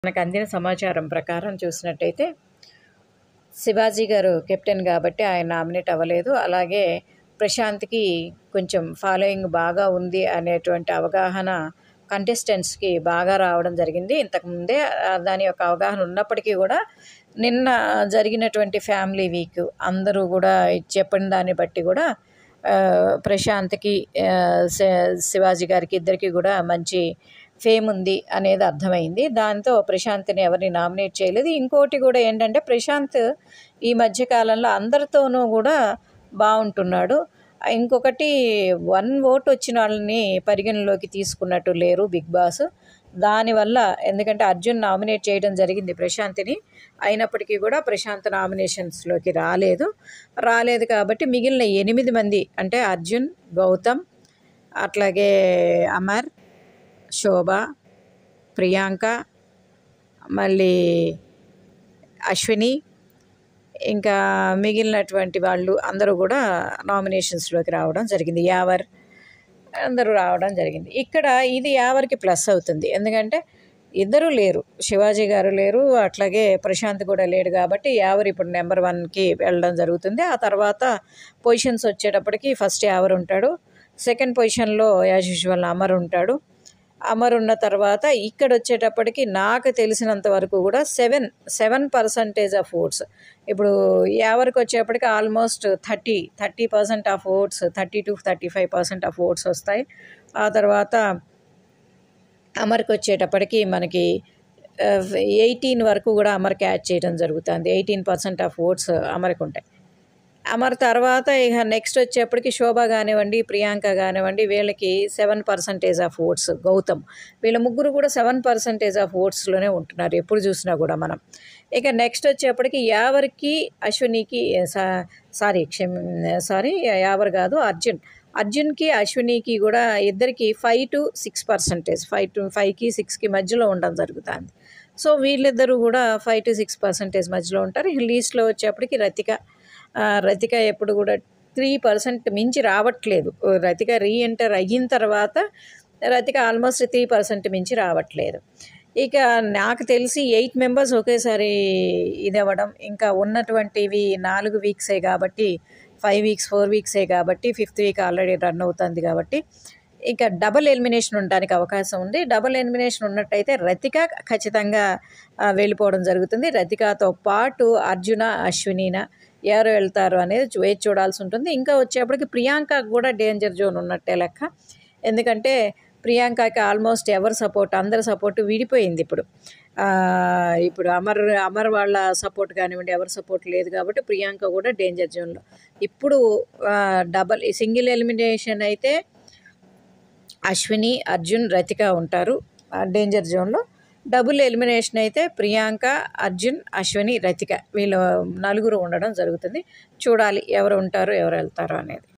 మనకు అందిన సమాచారం ప్రకారం చూసినట్టయితే శివాజీ గారు కెప్టెన్ కాబట్టి ఆయన నామినేట్ అవ్వలేదు అలాగే ప్రశాంత్కి కొంచెం ఫాలోయింగ్ బాగా ఉంది అనేటువంటి అవగాహన కంటెస్టెంట్స్కి బాగా రావడం జరిగింది ఇంతకుముందే ఆ, దాని యొక్క అవగాహన ఉన్నప్పటికీ కూడా నిన్న జరిగినటువంటి ఫ్యామిలీ వీక్ అందరూ కూడా చెప్పిన దాన్ని బట్టి కూడా ఆ, ప్రశాంత్కి ఆ, శ- శివాజీ గారికి ఇద్దరికి కూడా మంచి ఫేమ్ ఉంది అనేది అర్థమైంది దాంతో ప్రశాంత్ని ఎవరిని నామినేట్ చేయలేదు ఇంకోటి కూడా ఏంటంటే ప్రశాంత్ ఈ మధ్య కాలంలో అందరితోనూ కూడా బాగుంటున్నాడు ఇంకొకటి వన్ ఓట్ వచ్చిన వాళ్ళని పరిగణలోకి తీసుకున్నట్టు లేరు బిగ్ బాస్ దానివల్ల ఎందుకంటే అర్జున్ నామినేట్ చేయడం జరిగింది ప్రశాంత్ని అయినప్పటికీ కూడా ప్రశాంత్ నామినేషన్స్లోకి రాలేదు రాలేదు కాబట్టి మిగిలిన ఎనిమిది మంది అంటే అర్జున్ గౌతమ్ అట్లాగే అమర్ శోభ ప్రియాంక మళ్ళీ అశ్విని ఇంకా మిగిలినటువంటి వాళ్ళు అందరూ కూడా నామినేషన్స్లోకి రావడం జరిగింది యావర్ అందరూ రావడం జరిగింది ఇక్కడ ఇది యావర్కి ప్లస్ అవుతుంది ఎందుకంటే ఇద్దరు లేరు శివాజీ గారు లేరు అట్లాగే ప్రశాంత్ కూడా లేడు కాబట్టి యావర్ ఇప్పుడు నెంబర్ వన్కి వెళ్ళడం జరుగుతుంది ఆ తర్వాత పొజిషన్స్ వచ్చేటప్పటికి ఫస్ట్ యావర్ ఉంటాడు సెకండ్ పొజిషన్లో యాజ్ యూజువల్ అమర్ ఉంటాడు అమర్ ఉన్న తర్వాత ఇక్కడ వచ్చేటప్పటికి నాకు తెలిసినంత వరకు కూడా seven seven percentage of votes ఇప్పుడు ఎవరికి వచ్చేప్పటికి almost thirty thirty percent of votes thirty to thirty five percent of votes వస్తాయి ఆ తర్వాత అమర్కి వచ్చేటప్పటికి మనకి ఎయిటీన్ వరకు కూడా అమర్ క్యాచ్ చేయడం జరుగుతుంది ఎయిటీన్ పర్సెంట్ ఆఫ్ ఓట్స్ అమర్కి ఉంటాయి అమర్ తర్వాత ఇక నెక్స్ట్ వచ్చేప్పటికి శోభ కానివ్వండి ప్రియాంక కానివ్వండి వీళ్ళకి seven percentage of votes Gautam వీళ్ళ ముగ్గురు కూడా సెవెన్ పర్సంటేజ్ ఆఫ్ ఓట్స్లోనే ఉంటున్నారు ఎప్పుడు చూసినా కూడా మనం ఇక నెక్స్ట్ వచ్చేప్పటికి యావర్కి అశ్వినికి సా- సారీ క్షమ సారీ యావర్ కాదు అర్జున్ అర్జున్కి అశ్వినికి కూడా ఇద్దరికి five to six percentage five to ఫైవ్కి సిక్స్కి మధ్యలో ఉండడం జరుగుతుంది సో వీళ్ళిద్దరూ కూడా ఫైవ్ టు సిక్స్ పర్సంటేజ్ మధ్యలో ఉంటారు ఇక లీస్ట్లో వచ్చేప్పటికి రతిక ఆ, రతిక ఎప్పుడు కూడా త్రీ పర్సెంట్ మించి రావట్లేదు రతిక రీఎంటర్ అయిన తర్వాత రతిక ఆల్మోస్ట్ త్రీ పర్సెంట్ మించి రావట్లేదు ఇక నాకు తెలిసి ఎయిట్ మెంబర్స్ ఒకేసారి ఇది అవ్వడం ఇంకా ఉన్నటువంటివి నాలుగు వీక్సే కాబట్టి ఫైవ్ వీక్స్ ఫోర్ వీక్సే కాబట్టి ఫిఫ్త్ వీక్ ఆల్రెడీ రన్ అవుతుంది కాబట్టి ఇక డబుల్ ఎలిమినేషన్ ఉండడానికి అవకాశం ఉంది డబుల్ ఎలిమినేషన్ ఉన్నట్టయితే రతిక ఖచ్చితంగా ఆ, వెళ్ళిపోవడం జరుగుతుంది రతికతో పాటు అర్జున అశ్వినీన ఎవరు వెళ్తారు అనేది చూ- వేచి చూడాల్సి ఉంటుంది ఇంకా వచ్చేప్పటికి ప్రియాంక కూడా డేంజర్ జోన్ ఉన్నట్టే లెక్క ఎందుకంటే ప్రియాంకకి ఆల్మోస్ట్ ఎవరి సపోర్ట్ అందరి సపోర్ట్ విడిపోయింది ఇప్పుడు ఆ, ఇప్పుడు అమర్ అమర్ వాళ్ళ సపోర్ట్ కానివ్వండి ఎవరి సపోర్ట్ లేదు కాబట్టి ప్రియాంక కూడా డేంజర్ జోన్లో ఇప్పుడు డబల్ సింగిల్ ఎలిమినేషన్ అయితే అశ్విని అర్జున్ రతిక ఉంటారు ఆ డేంజర్ జోన్లో డబుల్ ఎలిమినేషన్ అయితే ప్రియాంక అర్జున్ అశ్విని రతిక వీళ్ళు నలుగురు ఉండడం జరుగుతుంది చూడాలి ఎవరు ఉంటారు ఎవరు వెళ్తారు అనేది